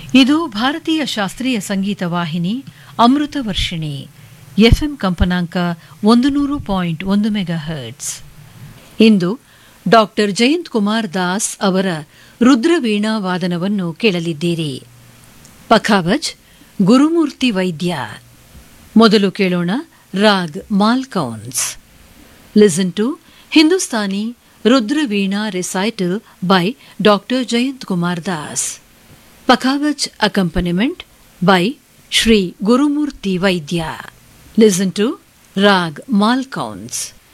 ಇದು ಭಾರತೀಯ ಶಾಸ್ತ್ರೀಯ ಸಂಗೀತ ವಾಹಿನಿ ಅಮೃತ ವರ್ಷಿಣಿ ಎಫ್ಎಂ ಕಂಪನಾಂಕ ಒಂದು ನೂರು ಪಾಯಿಂಟ್ ಒಂದು ಮೆಗಾ ಹರ್ಟ್ಸ್ ಇಂದು ಡಾಕ್ಟರ್ ಜಯಂತ್ ಕುಮಾರ್ ದಾಸ್ ಅವರ ರುದ್ರವೀಣಾ ವಾದನವನ್ನು ಕೇಳಲಿದ್ದೀರಿ ಪಖಾವಜ್ ಗುರುಮೂರ್ತಿ ವೈದ್ಯ ಮೊದಲು ಕೇಳೋಣ Raag Malkauns listen to Hindustani Rudraveena recital by doctor Jayant Kumar Das Pakhawaj accompaniment by Shri Gurumurthy Vaidya listen to raag Malkauns